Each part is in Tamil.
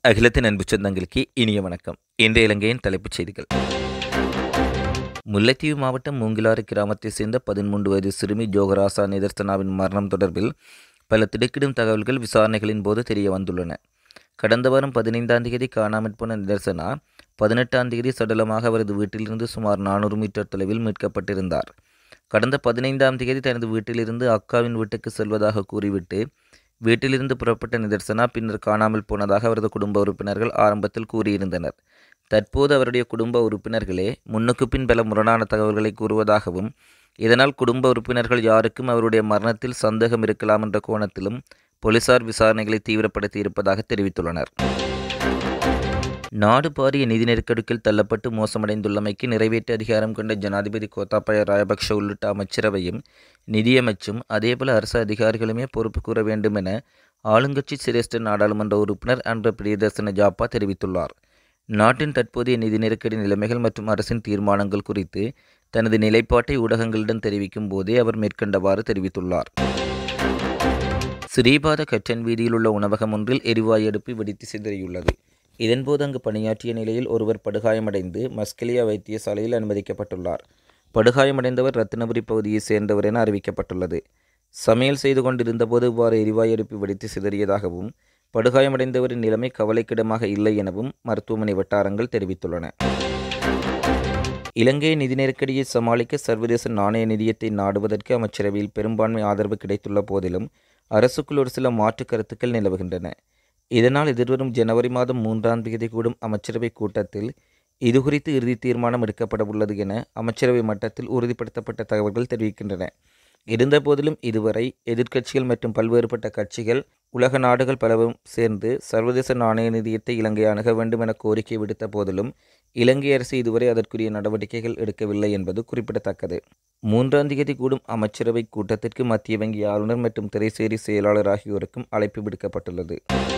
அகிலத்தின் அன்பு சொந்தங்களுக்கு இனிய வணக்கம் இன்றைய இலங்கையின் தலைப்புச் செய்திகள் முல்லைத்தீவு மாவட்டம் மூங்கிலாறு கிராமத்தைச் சேர்ந்த பதிமூன்று வயது சிறுமி ஜோகராசா நிதர்சனாவின் மரணம் தொடர்பில் பல திடுக்கிடும் தகவல்கள் விசாரணைகளின் போது தெரிய வந்துள்ளன கடந்த வாரம் பதினைந்தாம் தேதி காணாமற் போன நிதர்சனா பதினெட்டாம் தேதி சடலமாக அவரது வீட்டிலிருந்து சுமார் நானூறு மீட்டர் தொலைவில் மீட்கப்பட்டிருந்தார் கடந்த பதினைந்தாம் தேதி தனது வீட்டிலிருந்து அக்காவின் வீட்டுக்கு செல்வதாக கூறிவிட்டு வீட்டிலிருந்து புறப்பட்ட நிதர்சனா பின்னர் காணாமல் போனதாக அவரது குடும்ப உறுப்பினர்கள் ஆரம்பத்தில் கூறியிருந்தனர் தற்போது அவருடைய குடும்ப உறுப்பினர்களே முன்னுக்கு பின் பல முரணான தகவல்களை கூறுவதாகவும் இதனால் குடும்ப உறுப்பினர்கள் யாருக்கும் அவருடைய மரணத்தில் சந்தேகம் இருக்கலாம் என்ற கோணத்திலும் போலீசார் விசாரணைகளை தீவிரப்படுத்தி இருப்பதாக தெரிவித்துள்ளனர் நாடு பாரிய நிதி நெருக்கடிக்குள் தள்ளப்பட்டு மோசமடைந்துள்ளமைக்கு நிறைவேற்று அதிகாரம் கொண்ட ஜனாதிபதி கோத்தாபய ராயபக்ஷ உள்ளிட்ட அமைச்சரவையும் நிதியமைச்சும் அதேபோல அரசு அதிகாரிகளுமே பொறுப்பு கூற வேண்டும் என ஆளுங்கட்சி சிரேஷ்ட நாடாளுமன்ற உறுப்பினர் அன்ற பிரியதர்சன ஜாப்பா தெரிவித்துள்ளார் நாட்டின் தற்போதைய நிதி நெருக்கடி நிலைமைகள் மற்றும் அரசின் தீர்மானங்கள் குறித்து தனது நிலைப்பாட்டை ஊடகங்களிடம் தெரிவிக்கும் போதே அவர் மேற்கண்டவாறு தெரிவித்துள்ளார் ஸ்ரீபாத கச்சன் வீதியில் உள்ள உணவகம் ஒன்றில் எரிவாயு அடுப்பு வெடித்து சிதறியுள்ளது இதன்போது அங்கு பணியாற்றிய நிலையில் ஒருவர் படுகாயமடைந்து மஸ்கெலியா வைத்தியசாலையில் அனுமதிக்கப்பட்டுள்ளார் படுகாயமடைந்தவர் ரத்தினபுரி பகுதியைச் சேர்ந்தவர் என அறிவிக்கப்பட்டுள்ளது சமையல் செய்து கொண்டிருந்தபோது இவ்வாறு எரிவாயு அடுப்பு வெடித்து சிதறியதாகவும் படுகாயமடைந்தவரின் நிலைமை கவலைக்கிடமாக இல்லை எனவும் மருத்துவமனை வட்டாரங்கள் தெரிவித்துள்ளன இலங்கை நிதி நெருக்கடியை சமாளிக்க சர்வதேச நாணய நிதியத்தை நாடுவதற்கு அமைச்சரவையில் பெரும்பான்மை ஆதரவு கிடைத்துள்ள போதிலும் அரசுக்குள் ஒரு சில மாற்று கருத்துக்கள் நிலவுகின்றன இதனால் எதிர்வரும் ஜனவரி மாதம் மூன்றாம் தேதி கூடும் அமைச்சரவை கூட்டத்தில் இதுகுறித்து இறுதி தீர்மானம் எடுக்கப்பட உள்ளது என அமைச்சரவை மட்டத்தில் உறுதிப்படுத்தப்பட்ட தகவல்கள் தெரிவிக்கின்றன இருந்தபோதிலும் இதுவரை எதிர்க்கட்சிகள் மற்றும் பல்வேறுபட்ட கட்சிகள் உலக நாடுகள் பலவும் சேர்ந்து சர்வதேச நாணய நிதியத்தை இலங்கை அணுக வேண்டும் என கோரிக்கை விடுத்த போதிலும் இலங்கை அரசு இதுவரை அதற்குரிய நடவடிக்கைகள் எடுக்கவில்லை என்பது குறிப்பிடத்தக்கது மூன்றாம் தேதி கூடும் அமைச்சரவை கூட்டத்திற்கு மத்திய வங்கி ஆளுநர் மற்றும் திரைசேரி செயலாளர் ஆகியோருக்கும் அழைப்பு விடுக்கப்பட்டுள்ளது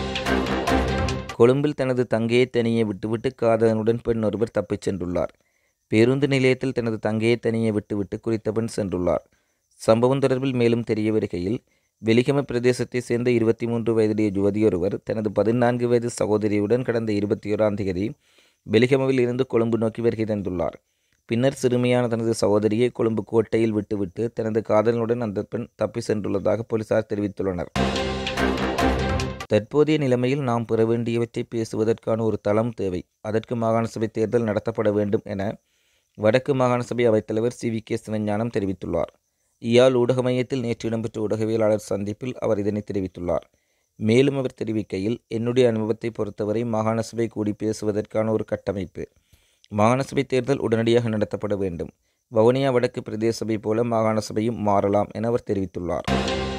கொழும்பில் தனது தங்கையை தனியே விட்டுவிட்டு காதலனுடன் பெண் ஒருவர் தப்பிச் சென்றுள்ளார் பேருந்து நிலையத்தில் தனது தங்கையை தனியே விட்டுவிட்டு குறித்த பெண் சென்றுள்ளார் சம்பவம் தொடர்பில் மேலும் தெரிய வருகையில் வெலிகம பிரதேசத்தைச் சேர்ந்த இருபத்தி மூன்று வயதுடைய யுவதியொருவர் தனது பதினான்கு வயது சகோதரியுடன் கடந்த இருபத்தி ஓராம் தேதி வெலிகமவில் இருந்து கொழும்பு நோக்கி வருகை தந்துள்ளார் பின்னர் சிறுமியான தனது சகோதரியை கொழும்பு கோட்டையில் விட்டுவிட்டு தனது காதலனுடன் அந்த பெண் தப்பி சென்றுள்ளதாக போலீசார் தெரிவித்துள்ளனர் தற்போதைய நிலைமையில் நாம் பெற வேண்டியவற்றை பேசுவதற்கான ஒரு தளம் தேவை அதற்கு மாகாண சபை தேர்தல் நடத்தப்பட வேண்டும் என வடக்கு மாகாண சபை அவைத்தலைவர் சி வி கே சிவஞானம் தெரிவித்துள்ளார் இயாழ் ஊடக மையத்தில் நேற்று இடம்பெற்ற ஊடகவியலாளர் சந்திப்பில் அவர் இதனை தெரிவித்துள்ளார் மேலும் அவர் தெரிவிக்கையில் என்னுடைய அனுபவத்தை பொறுத்தவரை மாகாண சபை கூடி பேசுவதற்கான ஒரு கட்டமைப்பு மாகாண சபை தேர்தல் உடனடியாக நடத்தப்பட வேண்டும் வவுனியா வடக்கு பிரதேச சபை போல மாகாண சபையும் மாறலாம் என அவர் தெரிவித்துள்ளார்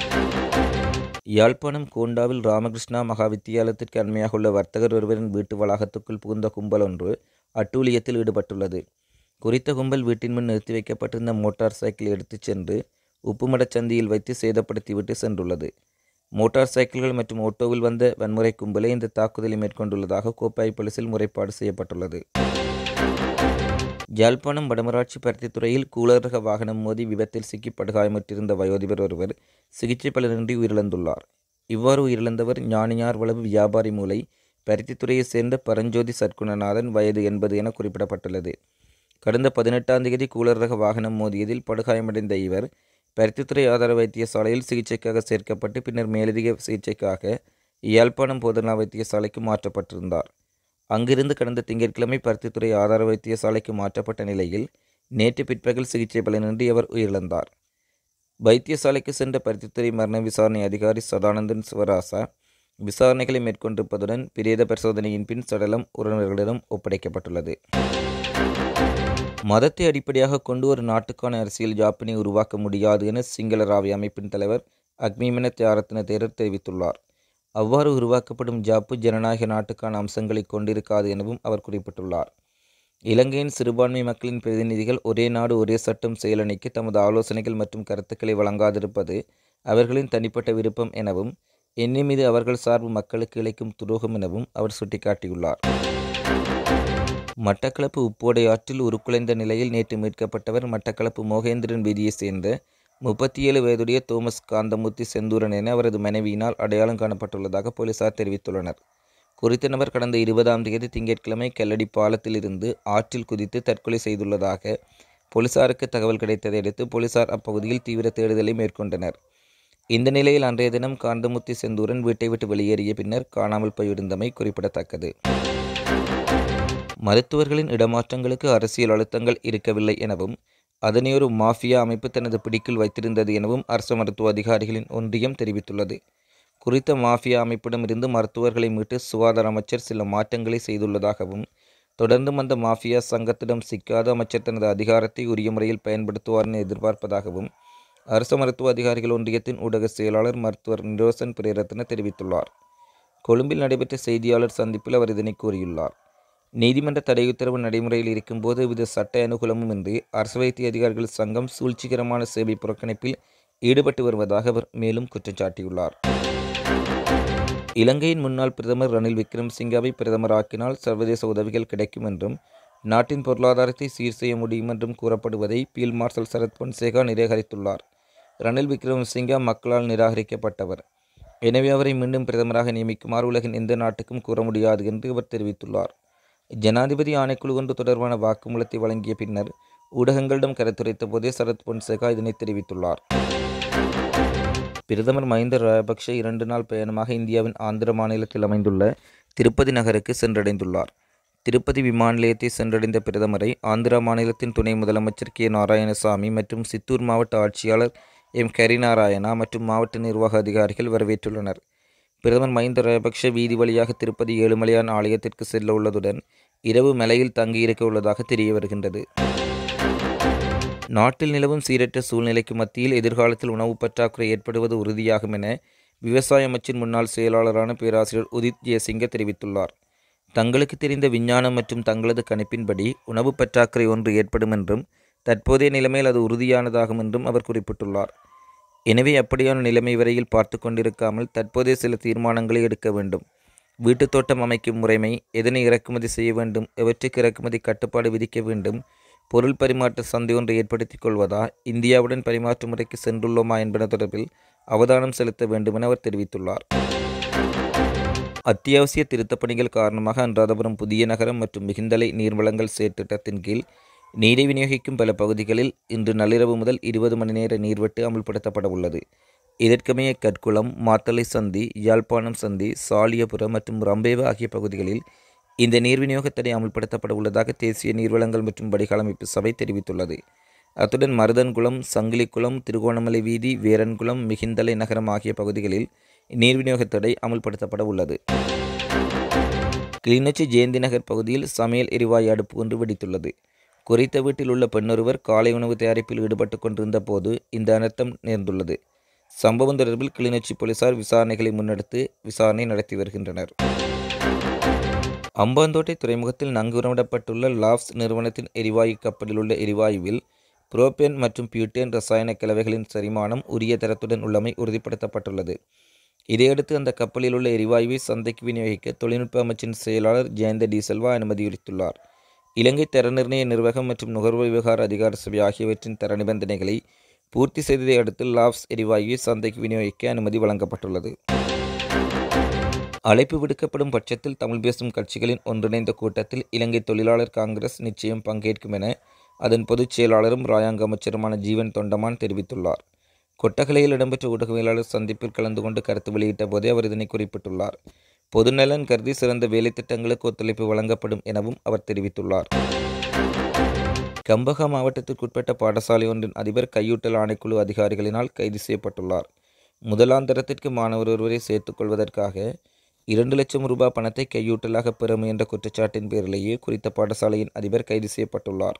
யாழ்ப்பாணம் கோண்டாவில் ராமகிருஷ்ணா மகா வித்தியாலயத்திற்கு அண்மையாக உள்ள வர்த்தகர் ஒருவரின் வீட்டு வளாகத்துக்குள் புகுந்த கும்பல் ஒன்று அட்டூழியத்தில் ஈடுபட்டுள்ளது குறித்த கும்பல் வீட்டின் முன் நிறுத்தி வைக்கப்பட்டிருந்த மோட்டார் சைக்கிளை எடுத்துச் சென்று உப்புமடச் சந்தியில் வைத்து சேதப்படுத்திவிட்டு சென்றுள்ளது மோட்டார் சைக்கிள்கள் மற்றும் ஓட்டோவில் வந்த வன்முறை கும்பலே இந்த தாக்குதலை மேற்கொண்டுள்ளதாக கோப்பாய் போலீசில் முறைப்பாடு செய்யப்பட்டுள்ளது யாழ்ப்பாணம் வடமராட்சி பருத்தித்துறையில் கூலர் ரக வாகனம் மோதி விபத்தில் சிக்கி படுகாயமுற்றிருந்த வயோதிபர் ஒருவர் சிகிச்சை பலனின்றி உயிரிழந்துள்ளார் இவ்வாறு உயிரிழந்தவர் ஞானியார் வளவு வியாபாரி மூலை பருத்தித்துறையைச் சேர்ந்த பரஞ்சோதி சற்குணநாதன் வயது எண்பது என குறிப்பிடப்பட்டுள்ளது கடந்த பதினெட்டாம் தேதி கூலர் ரக வாகனம் மோதியதில் படுகாயமடைந்த இவர் பருத்தித்துறை ஆதார வைத்தியசாலையில் சிகிச்சைக்காக சேர்க்கப்பட்டு பின்னர் மேலதிக சிகிச்சைக்காக யாழ்ப்பாணம் போதனா வைத்தியசாலைக்கு மாற்றப்பட்டிருந்தார் அங்கிருந்து கடந்த திங்கட்கிழமை பருத்தித்துறை ஆதார வைத்தியசாலைக்கு மாற்றப்பட்ட நிலையில் நேற்று பிற்பகல் சிகிச்சை பலனின்றி அவர் உயிரிழந்தார் வைத்தியசாலைக்கு சென்ற பருத்தித்துறை மரண விசாரணை அதிகாரி சதானந்தன் சிவராசா விசாரணைகளை மேற்கொண்டிருப்பதுடன் பிரேத பரிசோதனையின் பின் சடலம் உறவினர்களிடம் ஒப்படைக்கப்பட்டுள்ளது மதத்தை அடிப்படையாக கொண்டு ஒரு நாட்டுக்கான அரசியல் ஜாப்பினை உருவாக்க முடியாது என சிங்கள ராவி அமைப்பின் தலைவர் அக்மிமென தியாரத்தின தேரர் தெரிவித்துள்ளார் அவ்வாறு உருவாக்கப்படும் ஜாப்பு ஜனநாயக நாட்டுக்கான அம்சங்களை கொண்டிருக்காது எனவும் அவர் குறிப்பிட்டுள்ளார் இலங்கையின் சிறுபான்மை மக்களின் பிரதிநிதிகள் ஒரே நாடு ஒரே சட்டம் செயலணிக்கு தமது ஆலோசனைகள் மற்றும் கருத்துக்களை வழங்காதிருப்பது அவர்களின் தனிப்பட்ட விருப்பம் எனவும் என்னை மீது அவர்கள் சார்பு மக்களுக்கு இழைக்கும் துரோகம் எனவும் அவர் சுட்டிக்காட்டியுள்ளார் மட்டக்களப்பு உப்போடை ஆற்றில் உருக்குலைந்த நிலையில் நேற்று மீட்கப்பட்டவர் மட்டக்களப்பு மோகேந்திரன் வீதியைச் சேர்ந்த முப்பத்தி ஏழு வயதுடைய தோமஸ் காந்தமூர்த்தி செந்தூரன் என அவரது மனைவியினால் அடையாளம் காணப்பட்டுள்ளதாக போலீசார் தெரிவித்துள்ளனர் குறித்த நபர் கடந்த இருபதாம் தேதி திங்கட்கிழமை கல்லடி பாலத்தில் இருந்து ஆற்றில் குதித்து தற்கொலை செய்துள்ளதாக போலீசாருக்கு தகவல் கிடைத்ததை அடுத்து போலீசார் அப்பகுதியில் தீவிர தேடுதலை மேற்கொண்டனர் இந்த நிலையில் அன்றைய தினம் காந்தமுத்தி செந்தூரன் வீட்டை விட்டு வெளியேறிய பின்னர் காணாமல் போயிருந்தமை குறிப்பிடத்தக்கது மருத்துவர்களின் இடமாற்றங்களுக்கு அரசியல் அழுத்தங்கள் இருக்கவில்லை எனவும் அதனை ஒரு மாஃபியா அமைப்பு தனது பிடிக்குள் வைத்திருந்தது எனவும் அரசு மருத்துவ அதிகாரிகளின் ஒன்றியம் தெரிவித்துள்ளது குறித்த மாஃபியா அமைப்பிடமிருந்து மருத்துவர்களை மீட்டு சுகாதார அமைச்சர் சில மாற்றங்களை செய்துள்ளதாகவும் தொடர்ந்தும் அந்த மாஃபியா சங்கத்திடம் சிக்காத அமைச்சர் தனது அதிகாரத்தை உரிய முறையில் பயன்படுத்துவார் என எதிர்பார்ப்பதாகவும் அரசு மருத்துவ அதிகாரிகள் ஒன்றியத்தின் ஊடக செயலாளர் மருத்துவர் நிரோசன் பிரேரத்ன தெரிவித்துள்ளார் கொழும்பில் நடைபெற்ற செய்தியாளர் சந்திப்பில் அவர் இதனை கூறியுள்ளார் நீதிமன்ற தடை உத்தரவு நடைமுறையில் இருக்கும்போது வித சட்ட அனுகூலமும் இன்றி அரசு வைத்திய அதிகாரிகள் சங்கம் சூழ்ச்சிகரமான சேவை புறக்கணிப்பில் ஈடுபட்டு வருவதாக அவர் மேலும் குற்றம் சாட்டியுள்ளார் இலங்கையின் முன்னாள் பிரதமர் ரணில் விக்ரம்சிங்காவை பிரதமராக்கினால் சர்வதேச உதவிகள் கிடைக்கும் என்றும் நாட்டின் பொருளாதாரத்தை சீர் செய்ய முடியும் என்றும் கூறப்படுவதை பீல் மார்ஷல் சரத் பொன்சேகா நிராகரித்துள்ளார் ரணில் விக்ரமசிங்கா மக்களால் நிராகரிக்கப்பட்டவர் எனவே அவரை மீண்டும் பிரதமராக நியமிக்குமாறு உலகின் எந்த நாட்டுக்கும் கூற முடியாது என்று அவர் தெரிவித்துள்ளார் ஜனாதிபதி ஆணைக்குழு ஒன்று தொடர்பான வாக்குமூலத்தை வழங்கிய பின்னர் ஊடகங்களிடம் கருத்துரைத்த போதே சரத் பொன்சேகா இதனை தெரிவித்துள்ளார் பிரதமர் மஹிந்த ராஜபக்ஷ இரண்டு நாள் பயணமாக இந்தியாவின் ஆந்திர மாநிலத்தில் அமைந்துள்ள திருப்பதி நகருக்கு சென்றடைந்துள்ளார் திருப்பதி விமான நிலையத்தை சென்றடைந்த பிரதமரை ஆந்திரா மாநிலத்தின் துணை முதலமைச்சர் கே நாராயணசாமி மற்றும் சித்தூர் மாவட்ட ஆட்சியாளர் எம் கரிநாராயணா மற்றும் மாவட்ட நிர்வாக அதிகாரிகள் வரவேற்றுள்ளனர் பிரதமர் மஹிந்த ராஜபக்ஷ வீதி வழியாக திருப்பதி ஏழுமலையான் ஆலயத்திற்கு செல்ல உள்ளதுடன் இரவு மலையில் தங்கியிருக்க உள்ளதாக தெரிய வருகின்றது நாட்டில் நிலவும் சீரற்ற சூழ்நிலைக்கு மத்தியில் எதிர்காலத்தில் உணவு பற்றாக்குறை ஏற்படுவது உறுதியாகும் என விவசாய அமைச்சின் முன்னாள் செயலாளரான பேராசிரியர் உதித் ஜெயசிங்க தெரிவித்துள்ளார் தங்களுக்கு தெரிந்த விஞ்ஞானம் மற்றும் தங்களது கணிப்பின்படி உணவு பற்றாக்குறை ஒன்று ஏற்படும் என்றும் தற்போதைய நிலைமையில் அது உறுதியானதாகும் என்றும் அவர் குறிப்பிட்டுள்ளார் எனவே அப்படியான நிலைமை வரையில் பார்த்து கொண்டிருக்காமல் தற்போதைய சில தீர்மானங்களை எடுக்க வேண்டும் வீட்டுத் தோட்டம் அமைக்கும் முறைமை எதனை இறக்குமதி செய்ய வேண்டும் எவற்றுக்கு இறக்குமதி கட்டுப்பாடு விதிக்க வேண்டும் பொருள் பரிமாற்ற சந்தை ஒன்றை ஏற்படுத்திக் கொள்வதா இந்தியாவுடன் பரிமாற்ற முறைக்கு சென்றுள்ளோமா என்பன தொடர்பில் அவதானம் செலுத்த வேண்டும் என அவர் தெரிவித்துள்ளார் அத்தியாவசிய திருத்தப் பணிகள் காரணமாக அன்றாதபுரம் புதிய நகரம் மற்றும் மிகுந்தலை நீர்வளங்கள் செயற்திட்டத்தின் கீழ் நீரை விநியோகிக்கும் பல பகுதிகளில் இன்று நள்ளிரவு முதல் இருபது மணி நேர நீர்வெட்டு அமுல்படுத்தப்பட உள்ளது இதற்கமைய கற்குளம் மாத்தளை சந்தி யாழ்ப்பாணம் சந்தி சாலியபுரம் மற்றும் ரம்பேவ ஆகிய பகுதிகளில் இந்த நீர் விநியோக தடை அமுல்படுத்தப்பட உள்ளதாக தேசிய நீர்வளங்கள் மற்றும் வடிகாலமைப்பு சபை தெரிவித்துள்ளது அத்துடன் மருதன்குளம் சங்கிலிக்குளம் திருகோணமலை வீதி வேரன்குளம் மிகிந்தலை நகரம் ஆகிய பகுதிகளில் நீர் விநியோக தடை அமுல்படுத்தப்பட உள்ளது கிளிநொச்சி ஜெயந்தி நகர் பகுதியில் சமையல் எரிவாயு அடுப்பு ஒன்று வெடித்துள்ளது குறித்த வீட்டில் உள்ள பெண்ணொருவர் காலை உணவு தயாரிப்பில் ஈடுபட்டு கொண்டிருந்த போது இந்த அனர்த்தம் நேர்ந்துள்ளது சம்பவம் தொடர்பில் கிளிநொச்சி போலீசார் விசாரணைகளை முன்னெடுத்து விசாரணை நடத்தி வருகின்றனர் அம்பாந்தோட்டை துறைமுகத்தில் நங்கூரமிடப்பட்டுள்ள லாப்ஸ் நிறுவனத்தின் எரிவாயு கப்பலில் உள்ள எரிவாயுவில் புரோபேன் மற்றும் பியூட்டேன் ரசாயன கலவைகளின் சரிமானம் உரிய தரத்துடன் உள்ளமை உறுதிப்படுத்தப்பட்டுள்ளது இதையடுத்து அந்த கப்பலில் உள்ள எரிவாயுவை சந்தைக்கு விநியோகிக்க தொழில்நுட்ப அமைச்சின் செயலாளர் ஜெயந்த டி செல்வா அனுமதியளித்துள்ளார் இலங்கை தர நிர்ணய நிர்வாகம் மற்றும் நுகர்வோர் விவகார அதிகார சபை ஆகியவற்றின் தர நிபந்தனைகளை பூர்த்தி செய்ததை அடுத்து லாப்ஸ் எரிவாயுவை சந்தைக்கு விநியோகிக்க அனுமதி வழங்கப்பட்டுள்ளது அழைப்பு விடுக்கப்படும் பட்சத்தில் தமிழ் பேசும் கட்சிகளின் ஒன்றிணைந்த கூட்டத்தில் இலங்கை தொழிலாளர் காங்கிரஸ் நிச்சயம் பங்கேற்கும் என அதன் பொதுச் செயலாளரும் ராயாங்க அமைச்சருமான ஜீவன் தொண்டமான் தெரிவித்துள்ளார் கொட்டகலையில் இடம்பெற்ற ஊடகவியலாளர் சந்திப்பில் கலந்து கொண்டு கருத்து வெளியிட்ட போதே அவர் இதனை குறிப்பிட்டுள்ளார் பொதுநலன் கருதி சிறந்த வேலை திட்டங்களுக்கு ஒத்துழைப்பு வழங்கப்படும் எனவும் அவர் தெரிவித்துள்ளார் கம்பகா மாவட்டத்திற்குட்பட்ட பாடசாலை ஒன்றின் அதிபர் கையூட்டல் ஆணைக்குழு அதிகாரிகளினால் கைது செய்யப்பட்டுள்ளார் முதலாந்தரத்திற்கு மாணவர் ஒருவரை சேர்த்துக் கொள்வதற்காக இரண்டு லட்சம் ரூபாய் பணத்தை கையூட்டலாக பெற முயன்ற குற்றச்சாட்டின் பேரிலேயே குறித்த பாடசாலையின் அதிபர் கைது செய்யப்பட்டுள்ளார்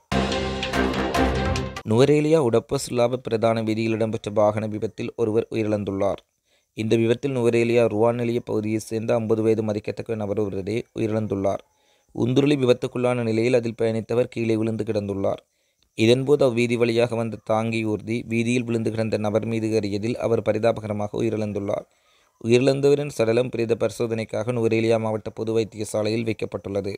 நுவரேலியா உடப்பஸ் லாப பிரதான வீதியில் இடம்பெற்ற வாகன விபத்தில் ஒருவர் உயிரிழந்துள்ளார் இந்த விபத்தில் நுவரேலியா ருவாநிலைய பகுதியைச் சேர்ந்த ஐம்பது வயது மதிக்கத்தக்க நபர் ஒருவரே உயிரிழந்துள்ளார் உந்துருளி விபத்துக்குள்ளான நிலையில் அதில் பயணித்தவர் கீழே விழுந்து கிடந்துள்ளார் இதன்போது அவ்வீதி வழியாக வந்த தாங்கி ஊர்தி வீதியில் விழுந்து கிடந்த நபர் மீது ஏறியதில் அவர் பரிதாபகரமாக உயிரிழந்துள்ளார் உயிரிழந்தவரின் சடலம் பிரேத பரிசோதனைக்காக நுவரேலியா மாவட்ட பொது வைத்தியசாலையில் வைக்கப்பட்டுள்ளது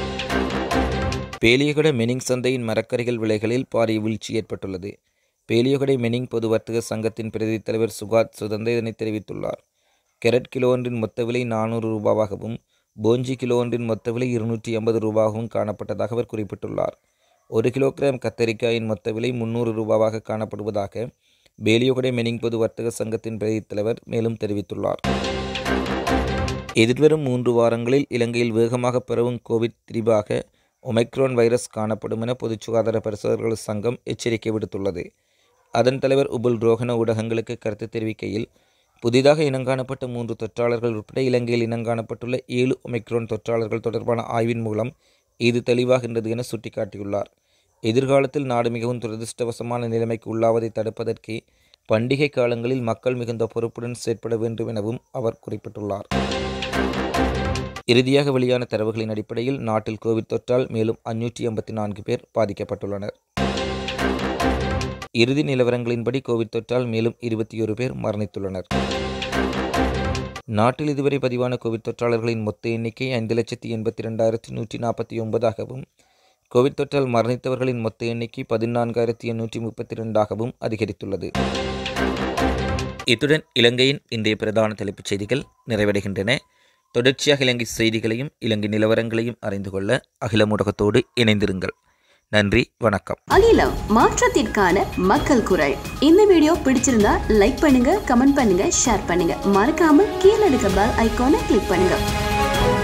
பேலியகொட மெனிங் சந்தையின் மரக்கறிகள் விலைகளில் பாரிய வீழ்ச்சி ஏற்பட்டுள்ளது பேலியகொடை மெனிங் பொது வர்த்தக சங்கத்தின் பிரதி தலைவர் சுகாத் சுதந்த இதனை தெரிவித்துள்ளார் கெரட் கிலோ ஒன்றின் மொத்த விலை நானூறு ரூபாவாகவும் போஞ்சி கிலோ ஒன்றின் மொத்த விலை இருநூற்றி ஐம்பது ரூபாகவும் காணப்பட்டதாக அவர் குறிப்பிட்டுள்ளார் ஒரு கிலோகிராம் கத்தரிக்காயின் மொத்த விலை முன்னூறு ரூபாவாக காணப்படுவதாக பேலியோகடை மெனிங் பொது வர்த்தக சங்கத்தின் பிரதித் தலைவர் மேலும் தெரிவித்துள்ளார் எதிர்வரும் மூன்று வாரங்களில் இலங்கையில் வேகமாக பரவும் கோவிட் திரிபாக ஒமைக்ரோன் வைரஸ் காணப்படும் என பொது சுகாதார பரிசோதகர்கள் சங்கம் எச்சரிக்கை விடுத்துள்ளது அதன் தலைவர் உபுல் ரோஹன ஊடகங்களுக்கு கருத்து தெரிவிக்கையில் புதிதாக இனங்காணப்பட்ட மூன்று தொற்றாளர்கள் உட்பட இலங்கையில் இனங்காணப்பட்டுள்ள ஏழு ஒமைக்ரோன் தொற்றாளர்கள் தொடர்பான ஆய்வின் மூலம் இது தெளிவாகின்றது என சுட்டிக்காட்டியுள்ளார் எதிர்காலத்தில் நாடு மிகவும் துரதிருஷ்டவசமான நிலைமைக்கு உள்ளாவதை தடுப்பதற்கு பண்டிகை காலங்களில் மக்கள் மிகுந்த பொறுப்புடன் செயற்பட வேண்டும் எனவும் அவர் குறிப்பிட்டுள்ளார் இறுதியாக வெளியான தரவுகளின் அடிப்படையில் நாட்டில் கோவிட் தொற்றால் மேலும் அஞ்சூற்றி எண்பத்தி நான்கு பேர் பாதிக்கப்பட்டுள்ளனர் இறுதி நிலவரங்களின்படி கோவிட் தொற்றால் மேலும் இருபத்தி ஒரு பேர் மரணித்துள்ளனர் நாட்டில் இதுவரை பதிவான கோவிட் தொற்றாளர்களின் மொத்த எண்ணிக்கை ஐந்து லட்சத்தி எண்பத்தி ரெண்டாயிரத்தி நூற்றி நாற்பத்தி ஒன்பதாகவும் கோவிட் தொற்றால் மரணித்தவர்களின் மொத்த எண்ணிக்கை பதினான்காயிரத்தி எண்ணூற்றி முப்பத்தி ரெண்டாகவும் அதிகரித்துள்ளது இத்துடன் இலங்கையின் இன்றைய பிரதான தலைப்புச் செய்திகள் நிறைவடைகின்றன தொடர்ச்சியாக இலங்கை செய்திகளையும் இலங்கை நிலவரங்களையும் அறிந்து கொள்ள அகில ஊடகத்தோடு இணைந்திருங்கள் நன்றி வணக்கம் அகிலம் மாற்றத்திற்கான மக்கள் குரல் இந்த வீடியோ பிடிச்சிருந்தா லைக் பண்ணுங்க கமெண்ட் பண்ணுங்க ஷேர் பண்ணுங்க மறக்காம கீழே இருக்க பெல் ஐகானை கிளிக் பண்ணுங்க